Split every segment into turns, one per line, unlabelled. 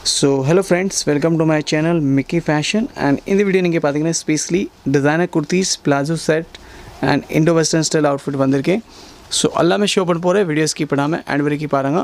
so hello friends welcome to my channel Mickey fashion and இந்த video நீங்கள் பார்த்தீங்கன்னா specially designer kurtis palazzo set and Indo western style outfit வந்திருக்கேன் so எல்லாமே show பண்ண போகிறேன் video skip பண்ணாமல் அண்ட் வரைக்கும் பாருங்கள்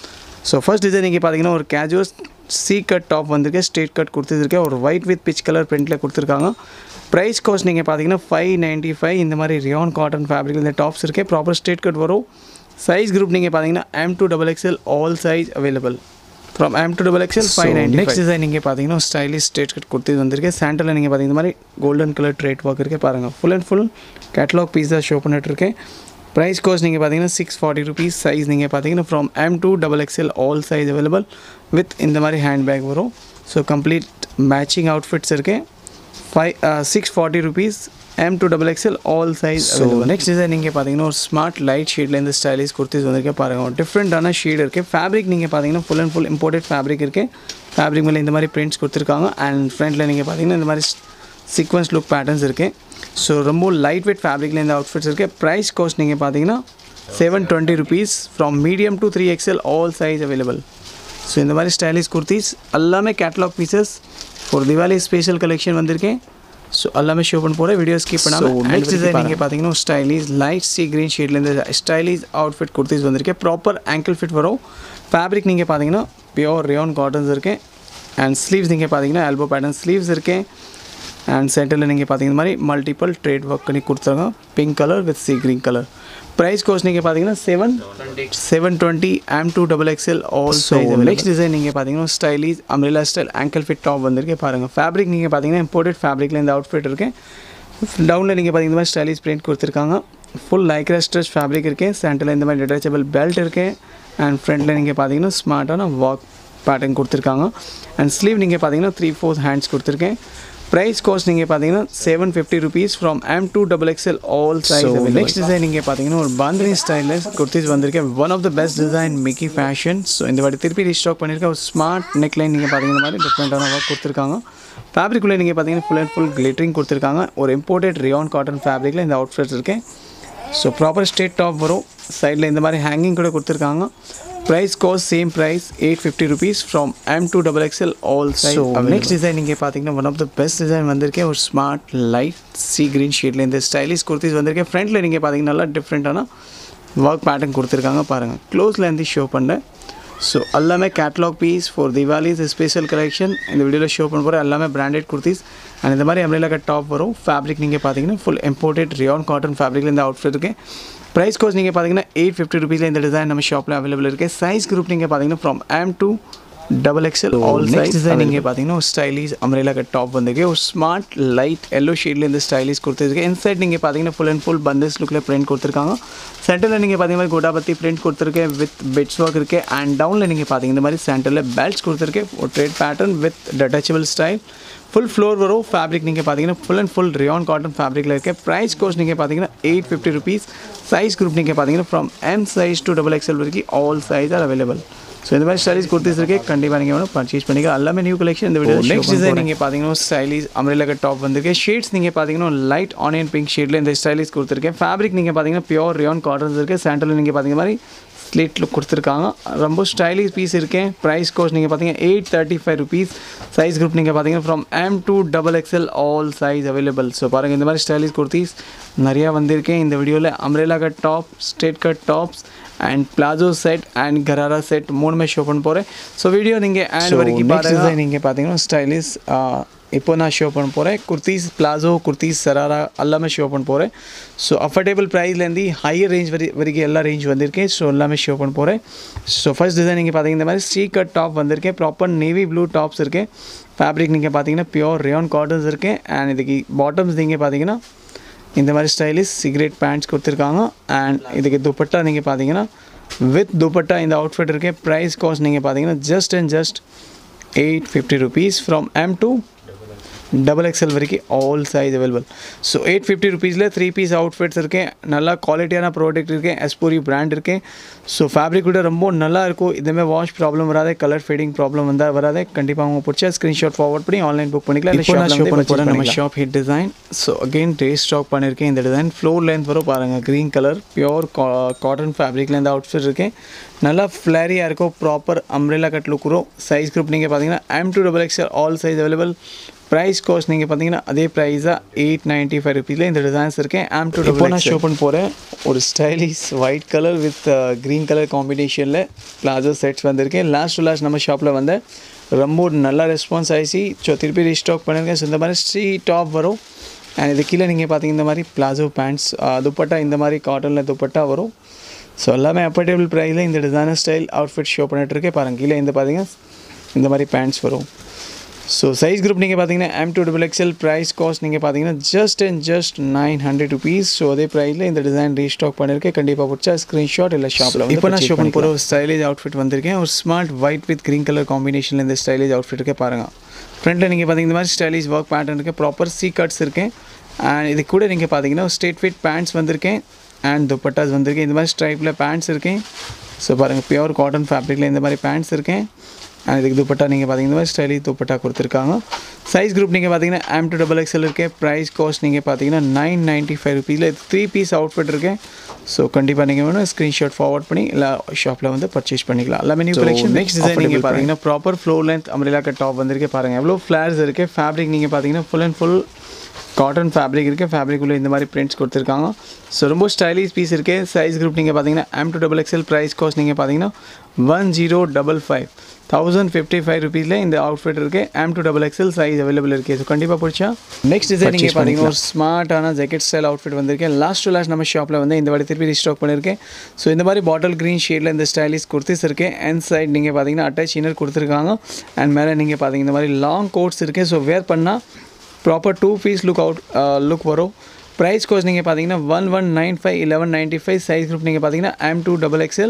ஸோ ஃபர்ஸ்ட் டிசைன் நீங்கள் பார்த்தீங்கன்னா ஒரு கேஜுவல் சி கட் டாப் வந்திருக்கு ஸ்ட்ரெயிட் கட் கொடுத்துருக்கேன் ஒரு ஒயிட் வித் பிச் கலர் பிரிண்டில் கொடுத்துருக்காங்க ப்ரைஸ் காஸ்ட் நீங்கள் பார்த்தீங்கன்னா ஃபைவ் நைன்ட்டி ஃபைவ் இந்த மாதிரி ரியான் காட்டன் ஃபேப்ரிக் இந்த டாப்ஸ் இருக்கே ப்ராப்பர் ஸ்ட்ரெயிட் கட் வரும் சைஸ் குரூப் நீங்கள் பார்த்தீங்கன்னா M to double XL all size available from M to double XL five ninety next design நீங்கள் பார்த்தீங்கன்னா ஸ்டைலிஷ் ஸ்ட்ரெயிட் கட் கொடுத்து வந்திருக்கு சாண்டலில் நீங்கள் பார்த்தீங்கன்னா இந்த மாதிரி கோல்டன் கலர் ட்ரேட் ஒர்க் இருக்குது பாருங்கள் full and full catalogue piece தான் ஷோ பண்ணிட்டுருக்கேன் ப்ரைஸ் கோஸ்ட் நீங்கள் பார்த்தீங்கன்னா சிக்ஸ் ஃபார்ட்டி ருபீஸ் சைஸ் நீங்கள் பார்த்தீங்கன்னா from M to double XL all size available with இந்த மாதிரி ஹேண்ட் பேக் வரும் ஸோ கம்ப்ளீட் மேட்சிங் அவுட்ஃபிட்ஸ் இருக்குது five six forty rupees M to double XL all size so next design நீங்கள் பார்த்தீங்கன்னா ஒரு smart light ஷேட்லேருந்து ஸ்டைலிஷ் குர்த்திஸ் வந்திருக்கேன் பாருங்கள் டிஃப்ரெண்ட்டான ஷேட் இருக்குது ஃபேப்ரிக் நீங்கள் பார்த்தீங்கன்னா full and full imported fabric இருக்குது ஃபேப்ரிக் மேலே இந்த மாதிரி பிரிண்ட்ஸ் கொடுத்துருக்காங்க அண்ட் ஃப்ரண்ட்டில் நீங்கள் பார்த்தீங்கன்னா இந்த மாதிரி சீக்வன்ஸ் லுக் பேட்டர்ன்ஸ் இருக்குது ஸோ ரொம்ப லைட் வெயிட் ஃபேப்ரிக்கில் இந்த அவுட்ஃபிட்ஸ் இருக்குது ப்ரைஸ் காஸ்ட் நீங்கள் பார்த்தீங்கன்னா seven twenty rupees from medium to three XL all size available so இந்த மாதிரி ஸ்டைலிஷ் குர்த்திஸ் எல்லாமே கேட்லாக் பீசஸ் ஒரு திவாலி ஸ்பெஷல் கலெக்ஷன் வந்திருக்கேன் ஸோ எல்லாமே ஷோ பண்ண போகிறேன் வீடியோ ஸ்கிப் பண்ணாமல் நெக்ஸ்ட் டிசைன் நீங்கள் பார்த்தீங்கன்னா ஸ்டைலிஷ் லைட் சி க்ரீன் ஷேட்லேருந்து ஸ்டைலிஷ் அவுட்ஃபிட் குர்த்திஸ் வந்திருக்கேன் ப்ராப்பர் ஆங்கிள் ஃபிட் வரும் ஃபேப்ரிக் நீங்கள் பார்த்தீங்கன்னா பியோர் ரியான் காட்டன்ஸ் இருக்கேன் அண்ட் ஸ்லீவ்ஸ் நீங்கள் பார்த்தீங்கன்னா எல்போ பேட்டர்ன் ஸ்லீவ்ஸ் இருக்கேன் அண்ட் சென்டரில் நீங்கள் பார்த்தீங்கன்னா மாதிரி மல்டிபிள் ட்ரேட் ஒர்க் பண்ணி கொடுத்துருங்க pink colour with sea green colour price cost நீங்கள் பார்த்தீங்கன்னா seven seven twenty M to double XL all size next design நீங்கள் பார்த்தீங்கன்னா stylish umbrella style ankle fit top வந்திருக்கு பாருங்கள் ஃபேப்ரிக் நீங்கள் பார்த்தீங்கன்னா இம்போர்ட்டட் ஃபேப்ரிக்கில் இந்த அவுட்ஃபிட் இருக்கு டவுனில் நீங்கள் பார்த்தீங்கன்னா இந்த மாதிரி ஸ்டைலிஷ் பிரிண்ட் கொடுத்துருக்காங்க ஃபுல் லைக்ரா ஸ்ட்ரெச் ஃபேப்ரிக் இருக்கு சென்டரில் இந்த மாதிரி டிட்டாச்சபிள் பெல்ட் இருக்கு அண்ட் ஃப்ரண்ட்டில் நீங்கள் பார்த்தீங்கன்னா ஸ்மார்ட்டான வாக் பேட்டர்ன் கொடுத்துருக்காங்க அண்ட் ஸ்லீவ் நீங்கள் பார்த்தீங்கன்னா த்ரீ ஃபோர்த் ஹேண்ட்ஸ் கொடுத்துருக்கேன் ப்ரைஸ் காஸ்ட் நீங்கள் பார்த்தீங்கன்னா seven fifty rupees from M to double XL all size next design நீங்கள் பார்த்தீங்கன்னா ஒரு பாந்தினி ஸ்டைலில் குர்த்திஸ் வந்திருக்கேன் one of the best design Mickey fashion so இந்த வாட்டி திருப்பி ரீஸ்டாக் பண்ணியிருக்கேன் ஒரு ஸ்மார்ட் நெக்லைன் நீங்கள் பார்த்தீங்கன்னா இந்த மாதிரி டிஃப்ரெண்ட்டான ஒர்க் கொடுத்துருக்காங்க ஃபேப்ரிக்குள்ளே நீங்கள் பார்த்தீங்கன்னா ஃபுல் அண்ட் ஃபுல் கிளிட்டரிங் கொடுத்துருக்காங்க ஒரு இம்போர்ட்டட் ரியான் காட்டன் ஃபேப்ரிக்கில் இந்த அவுட்ஃபிட்ஸ் இருக்கேன் ஸோ ப்ராப்பர் ஸ்ட்ரெயிட் டாப் வரும் சைடில் இந்த மாதிரி ஹேங்கிங் கூட கொடுத்துருக்காங்க price goes same price eight fifty rupees from M to double XL all size next design நீங்கள் பார்த்தீங்கன்னா one of the best design வந்திருக்கேன் ஒரு ஸ்மார்ட் லைட் சி க்ரீன் ஷீட்டில் இந்த ஸ்டைலிஷ் குர்த்திஸ் வந்திருக்கேன் ஃப்ரண்ட்டில் நீங்கள் பார்த்தீங்கன்னா நல்லா டிஃப்ரெண்ட்டான ஒர்க் பேட்டர்ன் கொடுத்துருக்காங்க பாருங்கள் க்ளோஸில் இருந்து ஷோ பண்ணேன் ஸோ எல்லாமே catalogue piece for Diwali's special collection இந்த வீடியோவில் ஷோ பண்ண போகிற எல்லாமே பிராண்டட் குர்த்திஸ் அண்ட் இந்த மாதிரி அம்ரேலா கட் டாப் வரும் ஃபேப்ரிக் நீங்கள் பார்த்தீங்கன்னா ஃபுல் இம்போர்ட்டட் ரியான் காட்டன் ஃபேப்ரிக்கில் இந்த அவுட்ஃபிட் இருக்குது ப்ரைஸ் கோஸ் நீங்கள் பார்த்தீங்கன்னா எயிட் ஃபிஃப்டி ருபீஸில் இந்த டிசைன் நம்ம ஷாப்பில் அவைலபிள் இருக்குது சைஸ் குரூப் நீங்கள் பார்த்தீங்கன்னா from M to double XL all size design நீங்கள் பார்த்தீங்கன்னா ஒரு ஸ்டைலிஷ் அம்ரேலா கட் டாப் வந்திருக்கு ஒரு ஸ்மார்ட் லைட் எல்லோ ஷேடில் இந்த ஸ்டைலிஷ் கொடுத்துருக்கு இன்சைட் நீங்கள் பார்த்தீங்கன்னா ஃபுல் அண்ட் ஃபுல் பந்தஸ் லுக்கில் பிரிண்ட் கொடுத்துருக்காங்க சென்டரில் நீங்கள் பார்த்தீங்கன்னா கோடாபத்தி பிரிண்ட் கொடுத்துருக்கேன் வித் பெட்ஸ் ஒர்க் இருக்குது அண்ட் டவுனில் நீங்கள் பார்த்தீங்கன்னா இந்த மாதிரி சென்டரில் பெல்ட்ஸ் கொடுத்துருக்கேன் ஒரு thread pattern with detachable style full floor வரும் ஃபேப்ரிக் நீங்கள் பார்த்தீங்கன்னா full and full rayon cotton ஃபேப்ரிக்கில் இருக்க ப்ரைஸ் கோஸ்ட் நீங்கள் பார்த்தீங்கன்னா eight fifty rupees size group நீங்கள் பார்த்தீங்கன்னா from M size to double XL வரைக்கும் all size are available so இந்த மாதிரி ஸ்டைலிஷ் குர்த்திஸ் இருக்கு கண்டிப்பாக நீங்கள் வேணும் பர்ச்சேஸ் பண்ணிக்கலாம் எல்லாமே நியூ கலெக்ஷன் இந்த வீடியோ நெக்ஸ்ட் டிசைன் நீங்கள் பார்த்தீங்கன்னா ஸ்டைலிஷ் அம்ரேலா கட் டாப் வந்திருக்கு ஷேட்ஸ் நீங்கள் பார்த்தீங்கன்னா லைட் ஆனியன் பிங்க் ஷேடில் இந்த ஸ்டைலிஷ் கொடுத்துருக்கேன் ஃபேப்ரிக் நீங்கள் பார்த்தீங்கன்னா பியோர் ரியான் காட்டன்ஸ் இருக்குது சாண்டலில் நீங்கள் பார்த்தீங்க மாதிரி ஸ்லிட் லுக் கொடுத்துருக்காங்க ரொம்ப ஸ்டைலிஷ் பீஸ் இருக்கேன் ப்ரைஸ் கோஸ்ட் நீங்கள் பார்த்தீங்கன்னா eight thirty five rupees size group நீங்கள் பார்த்தீங்கன்னா from M to double XL all size available so பாருங்கள் இந்த மாதிரி ஸ்டைலிஷ் குர்த்திஸ் நிறையா வந்திருக்கேன் இந்த வீடியோவில் umbrella cut top straight cut tops and palazzo set and gharara set மூணுமே ஷோ பண்ண போகிறேன் ஸோ வீடியோ நீங்கள் ஆண்ட் வரைக்கும் பாருங்க நீங்கள் பார்த்தீங்கன்னா ஸ்டைலிஷ் இப்போ நான் ஷோ பண்ண போகிறேன் குர்த்திஸ் பிளாசோ குர்த்திஸ் சராரா எல்லாமே ஷோ பண்ண போகிறேன் ஸோ அஃபோர்டபுள் ப்ரைஸ்லேருந்து ஹையர் ரேஞ்ச் வரை வரைக்கும் எல்லா ரேஞ்ச் வந்திருக்கேன் ஸோ எல்லாமே ஷோ பண்ண போகிறேன் ஸோ ஃபர்ஸ்ட் டிசைன் நீங்கள் பார்த்தீங்கன்னா இந்த மாதிரி ஸ்ரீ கட் டாப் வந்திருக்கேன் ப்ராப்பர் நேவி ப்ளூ டாப்ஸ் இருக்கேன் ஃபேப்ரிக் நீங்கள் பார்த்தீங்கன்னா பியோர் ரியான் காட்டன்ஸ் இருக்கேன் அண்ட் இதுக்கு பாட்டம்ஸ் நீங்கள் பார்த்தீங்கன்னா இந்த மாதிரி ஸ்டைலிஷ் சிகரெட் பேண்ட்ஸ் கொடுத்துருக்காங்க அண்ட் இதுக்கு துப்பட்டா நீங்கள் பார்த்தீங்கன்னா வித் துப்பட்டா இந்த அவுட்ஃபிட் இருக்கே ப்ரைஸ் காஸ்ட் நீங்கள் பார்த்தீங்கன்னா just and just eight fifty rupees from M to double XL வரைக்கும் all size available so eight fifty ருபீஸில் த்ரீ பீஸ் அவுட்ஃபிட்ஸ் இருக்கேன் நல்லா குவாலிட்டியான ப்ராடக்ட் இருக்கேன் எஸ்போரி பிராண்ட் இருக்கேன் ஸோ ஃபேப்ரிக் கூட ரொம்ப நல்லா இருக்கும் இதுமாதிரி வாஷ் ப்ராப்ளம் வராது கலர் ஃபேடிங் ப்ராப்ளம் வந்தால் வராது கண்டிப்பாக அவங்க பிடிச்சா ஸ்க்ரீன்ஷாட் ஃபார்வர்ட் பண்ணி ஆன்லைன் புக் பண்ணிக்கலாம் இப்போ நான் ஷோ பண்ண போகிறேன் நம்ம shop hit design so again டே ஸ்டாக் பண்ணியிருக்கேன் இந்த டிசைன் ஃப்ளோர் லென்த் வரும் பாருங்கள் க்ரீன் கலர் பியோர் காட்டன் ஃபேப்ரிக்கில் இந்த அவுட்ஃபிட் இருக்கேன் நல்லா ஃப்ளாரியாக இருக்கும் ப்ராப்பர் அம்ரெலா கட் லுக் வரும் சைஸ் குரூப் நீங்கள் பார்த்தீங்கன்னா M to double XL all size available price cost நீங்கள் பார்த்தீங்கன்னா அதே ப்ரைஸாக எயிட் நைன்ட்டி ஃபைவ் ருபீஸில் இந்த டிசைன்ஸ் இருக்கேன் ஆம் டூ இப்போ நான் ஷோ பண்ண போகிறேன் ஒரு stylish white colour with green colour காம்பினேஷனில் பிளாசோ செட்ஸ் வந்திருக்கேன் லாஸ்ட் டு லாஸ்ட் நம்ம ஷாப்பில் வந்து ரொம்ப ஒரு நல்ல ரெஸ்பான்ஸ் ஆயிடுச்சு ஸோ திருப்பி ரீஸ்டாக் பண்ணியிருக்கேன் ஸோ இந்த மாதிரி ஸ்ரீ டாப் வரும் அண்ட் இது கீழே நீங்கள் பார்த்தீங்க இந்த மாதிரி பிளாசோ பேண்ட்ஸ் துப்பட்டா இந்த மாதிரி காட்டனில் துப்பட்டா வரும் ஸோ எல்லாமே அஃபோர்டபுள் ப்ரைஸில் இந்த டிசைனர் ஸ்டைல் அவுட்ஃபிட் ஷோ பண்ணிகிட்ருக்கேன் பாருங்கள் கீழே இந்த பார்த்தீங்கன்னா இந்த மாதிரி பேண்ட்ஸ் வரும் ஸோ சைஸ் குரூப் நீங்கள் பார்த்தீங்கன்னா M to double XL price cost நீங்கள் பார்த்தீங்கன்னா just and just nine hundred rupees so அதே ப்ரைஸில் இந்த டிசைன் ரீஸ்டாக் பண்ணியிருக்கேன் கண்டிப்பாக பிடிச்சா ஸ்க்ரீன்ஷாட் இல்லை ஷாப்பில் இப்போ நான் ஷோ பண்ண போகிற ஒரு ஸ்டைலேஜ் அவுட்ஃபிட் வந்திருக்கேன் ஒரு smart white with green colour காம்பினேஷனில் இந்த ஸ்டைலேஜ் அவுட்ஃபிட் இருக்கே பாருங்கள் ஃப்ரண்ட்டில் நீங்கள் பார்த்தீங்கன்னா இந்த மாதிரி ஸ்டைலிஷ் ஒர்க் பேட்டர்ன் இருக்குது ப்ராப்பர் சீ கட்ஸ் இருக்கேன் அண்ட் இது கூட நீங்கள் பார்த்தீங்கன்னா ஸ்ட்ரெயிட் ஃபிட் பேண்ட்ஸ் வந்திருக்கேன் அண்ட் துப்பட்டாஸ் வந்திருக்கேன் இந்த மாதிரி ஸ்ட்ரைப்பில் பேண்ட்ஸ் இருக்கேன் ஸோ பாருங்கள் பியூர் காட்டன் ஃபேப்ரிக்கில் இந்த மாதிரி பேண்ட்ஸ் இருக்கேன் அண்ட் இதுக்கு துப்பட்டா நீங்கள் பார்த்தீங்கன்னா இந்த மாதிரி ஸ்டைலிஷ் துப்பட்டா கொடுத்துருக்காங்க சைஸ் குரூப் நீங்கள் பார்த்தீங்கன்னா எம் டூ டபுள் எக்ஸ்எல் இருக்கேன் ப்ரைஸ் காஸ்ட் நீங்கள் பார்த்தீங்கன்னா நைன் நைன்ட்டி ஃபைவ் ருபீஸில் த்ரீ பீஸ் அவுட்ஃபிட் இருக்கேன் ஸோ கண்டிப்பாக நீங்கள் வேணும் ஸ்க்ரீன்ஷாட் ஃபார்வர்ட் பண்ணி எல்லா ஷாப்பில் வந்து பர்ச்சேஸ் பண்ணிக்கலாம் எல்லாமே நியூ கலெக்ஷன் நெக்ஸ்ட் டிசைன் நீங்கள் பார்த்தீங்கன்னா proper floor length umbrella cut top வந்திருக்கு பாருங்கள் எவ்வளோ ஃப்ளார்ஸ் இருக்குது ஃபேப்ரிக் நீங்கள் பார்த்தீங்கன்னா full and full cotton fabric இருக்குது ஃபேப்ரிக்குள்ளே இந்த மாதிரி பிரிண்ட்ஸ் கொடுத்துருக்காங்க ஸோ ரொம்ப ஸ்டைலிஷ் பீஸ் இருக்குது சைஸ் குரூப் நீங்கள் பார்த்தீங்கன்னா M to double XL price cost நீங்கள் பார்த்தீங்கன்னா one zero double five thousand fifty five ருபீஸில் இந்த அவுட்ஃபிட் இருக்குது M to double XL size available இருக்குது ஸோ கண்டிப்பாக பிடிச்சா நெக்ஸ்ட் டிசைன் நீங்கள் பார்த்தீங்கன்னா ஒரு ஸ்மார்ட்டான ஜெக்கெட் ஸ்டைல் அவுட்ஃபிட் வந்திருக்கேன் லாஸ்ட் டு லாஸ்ட் நம்ம ஷாப்பில் வந்து இந்த வாட்டி திருப்பி ரீஸ்டாக் பண்ணியிருக்கேன் ஸோ இந்த மாதிரி பாட்டில் க்ரீன் ஷேடில் இந்த ஸ்டைலிஷ் குர்த்திஸ் இருக்குது அண்ட் சைட் நீங்கள் பார்த்தீங்கன்னா அட்டாச் இன்னர் கொடுத்துருக்காங்க அண்ட் மேலே நீங்கள் பார்த்தீங்கன்னா இந்த மாதிரி லாங் கோட்ஸ் இருக்குது ஸோ வேர் பண்ணால் proper two piece look out look வரும் ப்ரைஸ் கோஸ் நீங்கள் பார்த்தீங்கன்னா one one nine five eleven ninety five size group நீங்கள் பார்த்தீங்கன்னா M to double XL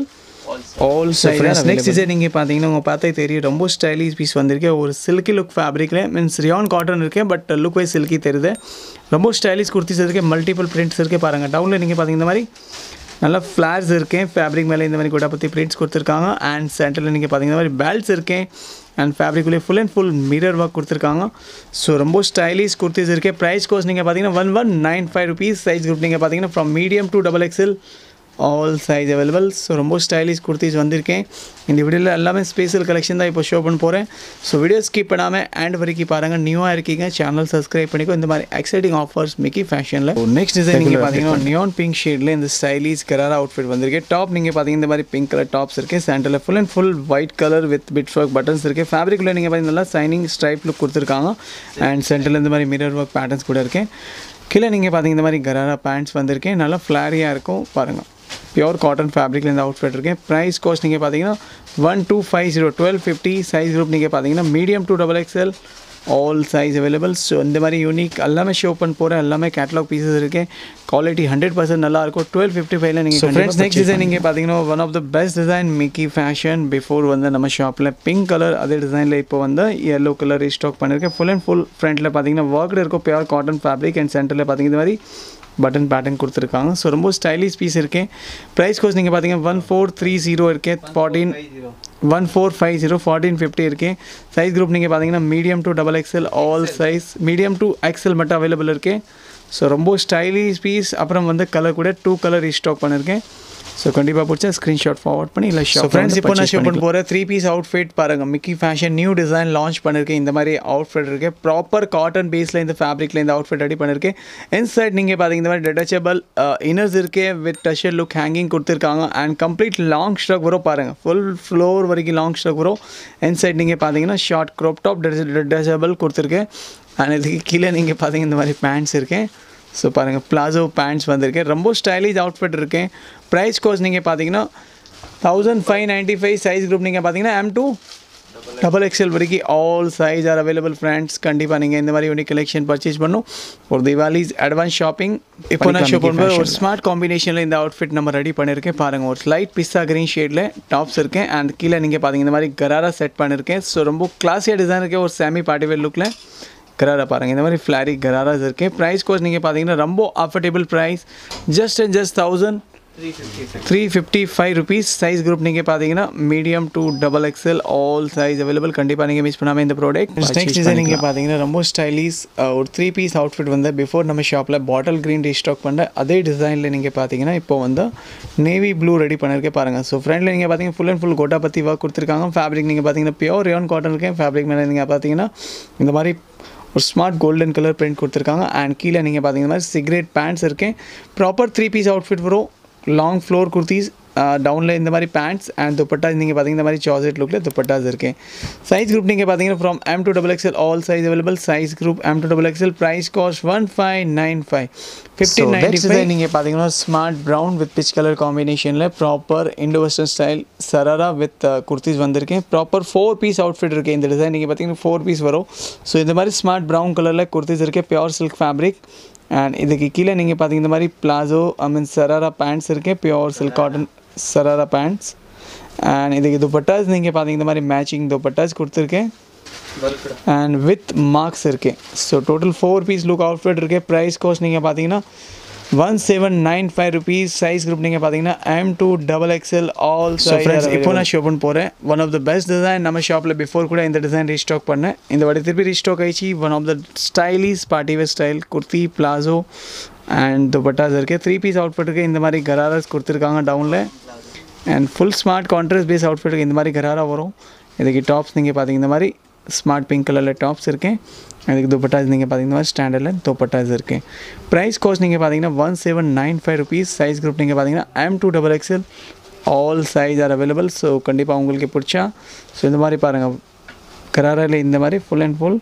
all size next design நீங்கள் பார்த்தீங்கன்னா உங்கள் பார்த்தே தெரியும் ரொம்ப ஸ்டைலிஷ் பீஸ் வந்திருக்கு ஒரு சில்கி லுக் ஃபேப்ரிக்கில் மீன்ஸ் ரியான் காட்டன் இருக்கு பட் லுக் வைஸ் சில்கி தெரியுது ரொம்ப ஸ்டைலிஷ் குர்த்திஸ் இருக்கு மல்டிபிள் பிரிண்ட்ஸ் இருக்குது பாருங்கள் டவுனில் நீங்கள் பார்த்தீங்க இந்த மாதிரி நல்லா ஃப்ளார்ஸ் இருக்கேன் ஃபேப்ரிக் மேலே இந்த மாதிரி கூட பற்றி பிரிண்ட்ஸ் கொடுத்துருக்காங்க அண்ட் சென்டரில் நீங்கள் பார்த்தீங்கன்னா மாதிரி பேல்ட்ஸ் இருக்கேன் அண்ட் ஃபேப்ரிக்குள்ளே full and full mirror work கொடுத்துருக்காங்க ஸோ ரொம்ப ஸ்டைலிஷ் குர்த்திஸ் இருக்கு ப்ரைஸ் கோஸ் நீங்கள் பார்த்தீங்கன்னா one one nine five rupees size group நீங்கள் பார்த்தீங்கன்னா from medium to double XL all size available so ரொம்ப ஸ்டைலிஷ் குர்த்திஸ் வந்திருக்கேன் இந்த வீடியோவில் எல்லாமே ஸ்பெஷல் கலெக்ஷன் தான் இப்போ ஷோ பண்ண போகிறேன் ஸோ வீடியோ ஸ்கிப் பண்ணாமல் அண்ட் வரைக்கும் பாருங்கள் நியூவாக இருக்கீங்க சேனல் சப்ஸ்கிரைப் பண்ணிக்கோ இந்த மாதிரி எக்ஸைட்டிங் ஆஃபர்ஸ் மிக்கி ஃபேஷனில் நெக்ஸ்ட் டிசைன் நீங்கள் பார்த்தீங்கன்னா நியான் பிங்க் ஷேடில் இந்த ஸ்டைலிஷ் கராரா அவுட்ஃபிட் வந்திருக்கு டாப் நீங்கள் பார்த்தீங்கன்னா இந்த மாதிரி பிங்க் கலர் டாப்ஸ் இருக்குது சென்டரில் full and full white colour with bit work buttons இருக்குது ஃபேப்ரிக்கில் நீங்கள் பார்த்தீங்கன்னா நல்லா சைனிங் ஸ்ட்ரைப் லுக் கொடுத்துருக்காங்க அண்ட் சென்டரில் இந்த மாதிரி மிரர் ஒர்க் பேட்டர்ன்ஸ் கூட இருக்கேன் கீழே நீங்கள் பார்த்தீங்க இந்த மாதிரி கராரா பேண்ட்ஸ் வந்திருக்கேன் நல்லா ஃப்ளாரியாக இருக்கும் பாருங்கள் பியோர் காட்டன் ஃபேப்ரிக்கில் இந்த அவுட்ஃபிட் இருக்கேன் ப்ரைஸ் காஸ்ட் நீங்கள் பார்த்தீங்கன்னா one two five zero twelve fifty size group நீங்கள் பார்த்தீங்கன்னா medium to double XL all size available so இந்த மாதிரி யூனிக் எல்லாமே ஷோ பண்ண போகிறேன் எல்லாமே கேட்லாக் பீசஸ் இருக்கு குவாலிட்டி ஹண்ட்ரட் பர்சன்ட் நல்லா இருக்கும் டுவெல் ஃபிஃப்டி ஃபைவ்ல நீங்கள் ஃப்ரெண்ட்ஸ் நெக்ஸ்ட் டிசைன் நீங்கள் பார்த்தீங்கன்னா one of the best design Mickey fashion before வந்து நம்ம ஷாப்பில் பிங்க் கலர் அதே டிசைனில் இப்போ வந்து எல்லோ கலர் ரீஸ்டாக் பண்ணியிருக்கேன் ஃபுல் அண்ட் ஃபுல் ஃப்ரண்ட்டில் பார்த்தீங்கன்னா ஒர்க்டு இருக்கும் பியூர் காட்டன் ஃபேப்ரிக் அண்ட் சென்டரில் பார்த்தீங்கன்னா இந்த மாதிரி பட்டன் பேட்டர்ன் கொடுத்துருக்காங்க ஸோ ரொம்ப ஸ்டைலிஷ் பீஸ் இருக்கேன் ப்ரைஸ் கோஸ் நீங்கள் பார்த்தீங்கன்னா ஒன் ஃபோர் த்ரீ ஜீரோ இருக்கேன் fourteen one four five zero fourteen fifty இருக்கேன் சைஸ் குரூப் நீங்கள் பார்த்தீங்கன்னா medium to double XL all size medium to XL மட்டும் அவைலபிள் இருக்கேன் ஸோ ரொம்ப ஸ்டைலிஷ் பீஸ் அப்புறம் வந்து கலர் கூட டூ கலர் ரீஸ்டாக் பண்ணியிருக்கேன் ஸோ கண்டிப்பாக பிடிச்சா ஸ்க்ரீன்ஷாட் ஃபார்வர்ட் பண்ணி இல்லை ஷாப் ஃப்ரெண்ட்ஸ் இப்போ நான் ஷோ பண்ண போகிற த்ரீ பீஸ் அவுட்ஃபிட் பாருங்கள் Mickey Fashion new design launch பண்ணியிருக்கேன் இந்த மாதிரி அவுட்ஃபிட் இருக்குது ப்ராப்பர் காட்டன் பேஸில் இந்த ஃபேப்ரிக்கில் இந்த அவுட்ஃபிட் ரெடி பண்ணியிருக்கேன் இன்சைட் நீங்கள் பார்த்தீங்க இந்த மாதிரி டெட்டச்சபிள் இன்னர்ஸ் இருக்கே வித் டஷர் லுக் ஹேங்கிங் கொடுத்துருக்காங்க அண்ட் கம்ப்ளீட் லாங் ஸ்ட்ரக் வரும் பாருங்கள் ஃபுல் ஃப்ளோர் வரைக்கும் லாங் ஸ்ட்ரக் வரும் இன்சைட் நீங்கள் பார்த்தீங்கன்னா ஷார்ட் க்ரோப் டாப் டெட்டச்சபிள் கொடுத்துருக்கேன் அண்ட் இதுக்கு கீழே நீங்கள் பார்த்தீங்க இந்த மாதிரி பேண்ட்ஸ் இருக்கேன் ஸோ பாருங்கள் பிளாசோ பேண்ட்ஸ் வந்திருக்கேன் ரொம்ப ஸ்டைலிஷ் அவுட்ஃபிட் இருக்கேன் ப்ரைஸ் கோஸ் நீங்கள் பார்த்தீங்கன்னா thousand five ninety five size group நீங்கள் பார்த்தீங்கன்னா எம் டூ டபுள் எக்ஸ்எல் வரைக்கும் all size are available friends கண்டிப்பாக நீங்கள் இந்த மாதிரி யூனிக் கலெக்ஷன் பர்ச்சேஸ் பண்ணும் ஒரு திவாலிஸ் அட்வான்ஸ் ஷாப்பிங் இப்போ நான் ஷோ பண்ணும்போது ஒரு ஸ்மார்ட் காம்பினேஷனில் இந்த அவுட்ஃபிட் நம்ம ரெடி பண்ணியிருக்கேன் பாருங்கள் ஒரு ஸ்லைட் பிஸ்ஸா க்ரீன் ஷேடில் டாப்ஸ் இருக்கேன் அண்ட் கீழே நீங்கள் பார்த்தீங்க இந்த மாதிரி கராரா செட் பண்ணியிருக்கேன் ஸோ ரொம்ப கிளாஸியாக டிசைன் இருக்கேன் ஒரு செமி பார்ட்டிவேர் லுக்கில் கராரா பாருங்கள் இந்த மாதிரி ஃப்ளாரி கராராஸ் இருக்குது ப்ரைஸ் கோர்ஸ் நீங்கள் பார்த்தீங்கன்னா ரொம்ப affordable price just and just thousand three fifty five rupees size group நீங்கள் பார்த்தீங்கன்னா medium to double XL all size available கண்டிப்பாக நீங்கள் மிஸ் பண்ணாமல் இந்த ப்ராடக்ட் நெக்ஸ்ட் டிசைன் நீங்கள் பார்த்தீங்கன்னா ரொம்ப ஸ்டைலிஷ் ஒரு த்ரீ பீஸ் அவுட்ஃபிட் வந்து பிஃபோர் நம்ம ஷாப்பில் பாட்டில் க்ரீன் ரீஸ்டாக் பண்ண அதே டிசைனில் நீங்கள் பார்த்தீங்கன்னா இப்போ வந்து நேவி ப்ளூ ரெடி பண்ணிருக்கே பாருங்கள் ஸோ ஃப்ரண்டில் நீங்கள் பார்த்தீங்கன்னா full and full gota patti work கொடுத்துருக்காங்க ஃபேப்ரிக் நீங்கள் பார்த்தீங்கன்னா பியோர் ரியான் காட்டன் இருக்கேன் ஃபேப்ரிக் மேலே நீங்கள் பார்த்தீங்கன்னா இந்த மாதிரி ஒரு ஸ்மார்ட் கோல்டன் கலர் பிரிண்ட் கொடுத்துருக்காங்க அண்ட் கீழே நீங்கள் பார்த்தீங்கன்னா மாதிரி சிகரெட் பேண்ட்ஸ் இருக்கேன் ப்ராப்பர் த்ரீ பீஸ் அவுட்ஃபிட் வரும் லாங் ஃப்ளோர் குர்த்திஸ் டவுனில் இந்த மாதிரி பேண்ட்ஸ் அண்ட் துப்பட்டா நீங்கள் பார்த்தீங்கன்னா இந்த மாதிரி சார்ஜெட் லுக்கில் துப்பட்டாஸ் இருக்கேன் சைஸ் குரூப் நீங்கள் பார்த்தீங்கன்னா from M to double XL all size available size group M to double XL price cost one five nine five fifty ninety five நீங்கள் பார்த்தீங்கன்னா smart brown with peach colour காம்பினேஷனில் proper Indo western style sharara with kurtis வந்திருக்கேன் proper four piece outfit இருக்குது இந்த design நீங்கள் பார்த்தீங்கன்னா four piece வரும் so இந்த மாதிரி ஸ்மார்ட் ப்ரௌன் கலரில் குர்த்திஸ் இருக்குது பியோர் சில்க் ஃபேப்ரிக் அண்ட் இதுக்கு கீழே நீங்கள் பார்த்தீங்க இந்த மாதிரி palazzo I mean sharara pants இருக்கு pure silk cotton sharara pants and இதுக்கு துப்பட்டாஸ் நீங்கள் பார்த்தீங்க இந்த மாதிரி மேட்சிங் துப்பட்டாஸ் கொடுத்துருக்கேன் அண்ட் வித் மார்க்ஸ் இருக்கு so total four piece look outfit இருக்கு ப்ரைஸ் கோஸ்ட் நீங்கள் பார்த்தீங்கன்னா one seven nine five rupees size group நீங்கள் பார்த்தீங்கன்னா M to double XL all friends இப்போ நான் ஷோ பண்ண போகிறேன் one of the best design நம்ம ஷாப்பில் பிஃபோர் கூட இந்த டிசைன் ரீஸ்டாக் பண்ணேன் இந்த வாட்டி திருப்பி ரீஸ்டாக் ஆயிடுச்சு one of the stylish party wear style kurti palazzo and dupattas இருக்குது த்ரீ பீஸ் அவுட்ஃபிட் இருக்குது இந்த மாதிரி கராராஸ் கொடுத்துருக்காங்க டவுனில் and full smart contrast base அவுட்ஃபிட்டுக்கு இந்த மாதிரி கராரா வரும் இதுக்கு டாப்ஸ் நீங்கள் பார்த்தீங்க இந்த மாதிரி ஸ்மார்ட் பிங்க் கலரில் டாப்ஸ் இருக்கேன் அதுக்கு துப்பட்டாஸ் நீங்கள் பார்த்தீங்கன்னா ஸ்டாண்டர்டில் துப்பட்டாஸ் இருக்குது ப்ரைஸ் கோஸ்ட் நீங்கள் பார்த்தீங்கன்னா one seven nine five rupees size group நீங்கள் பார்த்தீங்கன்னா M to double XL all size are available so கண்டிப்பாக உங்களுக்கு பிடிச்சா ஸோ இந்த மாதிரி பாருங்கள் கராராவில் இந்த மாதிரி ஃபுல் அண்ட் ஃபுல்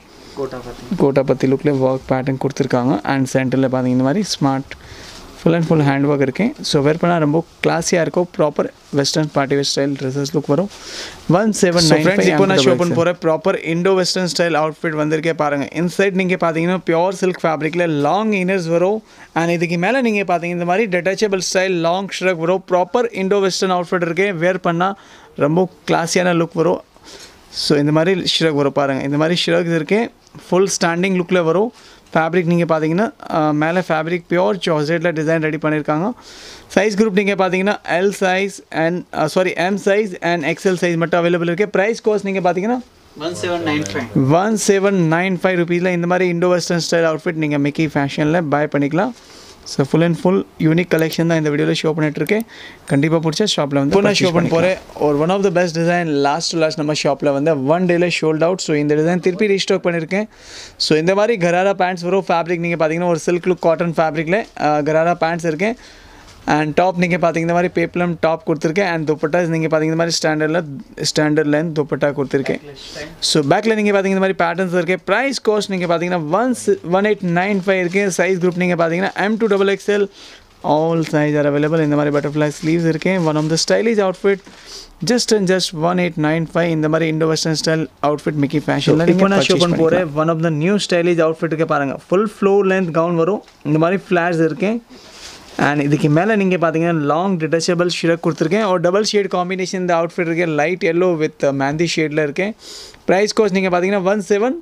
கோட்டா பத்தி லுக்கில் ஒர்க் பேட்டர்ன் கொடுத்துருக்காங்க அண்ட் சென்டரில் பார்த்தீங்க இந்த மாதிரி smart full and full hand work இருக்கேன் ஸோ வேர் பண்ணால் ரொம்ப கிளாஸியாக இருக்கும் proper western party west style dresses look வரும் ஒன் செவன் நைன் இப்போ நான் ஷோ பண்ண போகிற proper Indo western style outfit வந்திருக்கே பாருங்கள் இன்சைட் நீங்கள் பார்த்தீங்கன்னா பியோர் சில்க் ஃபேப்ரிக்கில் லாங் இன்னர்ஸ் வரும் அண்ட் இதுக்கு மேலே நீங்கள் பார்த்தீங்க இந்த மாதிரி டெட்டாச்சபிள் ஸ்டைல் லாங் ஷ்ரக் வரும் ப்ராப்பர் இண்டோ வெஸ்டர்ன் அவுட்ஃபிட் இருக்கே வேர் பண்ணால் ரொம்ப கிளாஸியான லுக் வரும் ஸோ இந்த மாதிரி ஷ்ரக் வரும் பாருங்கள் இந்த மாதிரி ஷ்ரக்ஸ் இருக்கேன் ஃபுல் ஸ்டாண்டிங் லுக்கில் வரும் ஃபேப்ரிக் நீங்கள் பார்த்தீங்கன்னா மேலே ஃபேப்ரிக் பியோர் ஜார்ஜெட்டில் டிசைன் ரெடி பண்ணியிருக்காங்க சைஸ் குரூப் நீங்கள் பார்த்தீங்கன்னா L size and sorry M size and XL size மட்டும் அவைலபிள் இருக்குது ப்ரைஸ் கோஸ்ட் நீங்கள் பார்த்தீங்கன்னா
one seven nine five
one seven nine five ருபீஸில் இந்த மாதிரி இண்டோ வெஸ்டர்ன் ஸ்டைல் அவுட்ஃபிட் நீங்கள் மிக்கி ஃபேஷனில் பை பண்ணிக்கலாம் so full and full unique collection தான் இந்த வீடியோவில் ஷோ பண்ணிட்டுருக்கேன் கண்டிப்பாக பிடிச்சா ஷாப்பில் வந்து நான் ஷோ பண்ண போகிறேன் ஒரு one of the best design last to last நம்ம ஷாப்பில் வந்து ஒன் டேல ஷோல்ட் அவுட் ஸோ இந்த டிசைன் திருப்பி ரீஸ்டாக் பண்ணியிருக்கேன் ஸோ இந்த மாதிரி கராரா பேண்ட்ஸ் வரும் ஃபேப்ரிக் நீங்கள் பார்த்தீங்கன்னா ஒரு சில்க் லுக் காட்டன் ஃபேப்ரிக்கில் கராரா பேண்ட்ஸ் இருக்கேன் அண்ட் டாப் நீங்கள் பார்த்தீங்க இந்த மாதிரி பேப்ளம் டாப் கொடுத்துருக்கேன் அண்ட் துப்பட்டாஸ் நீங்கள் பார்த்தீங்க இந்த மாதிரி ஸ்டாண்டர்டில் ஸ்டாண்டர்ட் லைன் துப்பட்டா கொடுத்துருக்கேன் ஸோ பேக்கில் நீங்கள் பார்த்தீங்க இந்த மாதிரி பேட்டர்ன்ஸ் இருக்குது ப்ரைஸ் கோஸ்ட் நீங்கள் பார்த்தீங்கன்னா one one eight nine five இருக்குது சைஸ் குரூப் நீங்கள் பார்த்தீங்கன்னா M to double XL all size are available இந்த மாதிரி பட்டர்ஃப்ளை ஸ்லீவ்ஸ் இருக்கேன் one of the stylish outfit just and just one eight nine five இந்த மாதிரி Indo western style outfit Mickey ஃபேஷனில் இப்போ நான் ஷோ பண்ண போகிறேன் one of the new stylish அவுட்ஃபிட்டுக்கு பாருங்கள் ஃபுல் ஃப்ளோர் லென்த் கவுன் வரும் இந்த மாதிரி ஃப்ளாட்ஸ் இருக்கேன் அண்ட் இதுக்கு மேலே நீங்கள் பார்த்தீங்கன்னா லாங் டிட்டச்சபிள் ஷிரக் கொடுத்துருக்கேன் ஒரு டபுள் ஷேட் காம்பினேஷன் இந்த அவுட்ஃபிட் இருக்கேன் லைட் எல்லோ வித் மேந்தி ஷேடில் இருக்கேன் ப்ரைஸ் கோஸ்ட் நீங்கள் பார்த்தீங்கன்னா ஒன் செவன்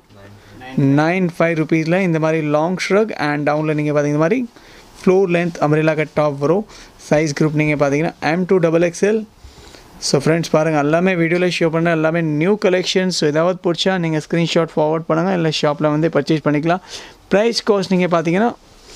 நைன் ஃபைவ் ருபீஸில் இந்த மாதிரி லாங் ஷ்ரக் அண்ட் டவுனில் நீங்கள் பார்த்தீங்க இந்த மாதிரி floor length umbrella cut top வரும் சைஸ் குரூப் நீங்கள் பார்த்தீங்கன்னா M to double XL so friends பாருங்கள் எல்லாமே வீடியோவில் ஷோ பண்ண எல்லாமே நியூ கலெக்ஷன்ஸ் ஸோ ஏதாவது பிடிச்சா நீங்கள் ஸ்க்ரீன்ஷாட் ஃபார்வர்ட் பண்ணுங்கள் இல்லை ஷாப்பில் வந்து பர்ச்சேஸ் பண்ணிக்கலாம் ப்ரைஸ் காஸ்ட் நீங்கள் பார்த்தீங்கன்னா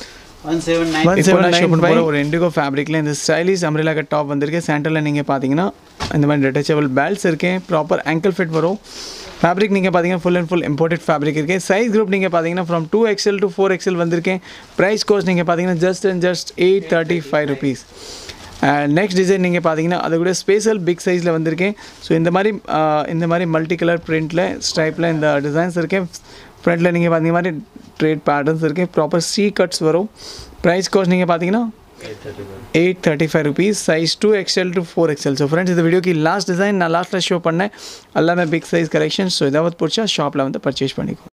one seven
one
nine
seven nine five ஒரு இண்டிகோ ஃபேப்ரிக்கில் இந்த ஸ்டைலிஷ் அம்ரிலா கட் டாப் வந்திருக்கு சென்டரில் நீங்கள் பார்த்தீங்கன்னா இந்த மாதிரி டெட்டச்சபிள் பேல்ட்ஸ் இருக்கேன் ப்ராப்பர் ankle ஃபிட் வரும் ஃபேப்ரிக் நீங்கள் பார்த்தீங்கன்னா full and full imported fabric இருக்கு சைஸ் குரூப் நீங்கள் பார்த்தீங்கன்னா from two XL to four XL வந்திருக்கேன் ப்ரைஸ் கோஸ்ட் நீங்கள் பார்த்தீங்கன்னா just and just eight thirty five rupees next design நீங்கள் பார்த்தீங்கன்னா அது கூட ஸ்பேஷல் பிக் சைஸில் வந்திருக்கேன் ஸோ இந்த மாதிரி ஆஹ், இந்த மாதிரி மல்டி கலர் பிரிண்டில் ஸ்டைப்பில் இந்த டிசைன்ஸ் இருக்கேன் ஃப்ரண்ட்டில் நீங்கள் பார்த்தீங்க மாதிரி ட்ரேட் பேட்டர்ன்ஸ் இருக்குது ப்ராப்பர் சி கட்ஸ் வரும் ப்ரைஸ் கோஸ்ட் நீங்கள் பார்த்தீங்கன்னா eight thirty five rupees size two XL to four XL so friends இந்த வீடியோக்கு லாஸ்ட் டிசைன் நான் லாஸ்ட்டில் ஷோ பண்ணேன் எல்லாமே பிக் சைஸ் கலெக்ஷன் ஸோ ஏதாவது பிடிச்சா ஷாப்பில் வந்து பர்ச்சேஸ் பண்ணிக்கோ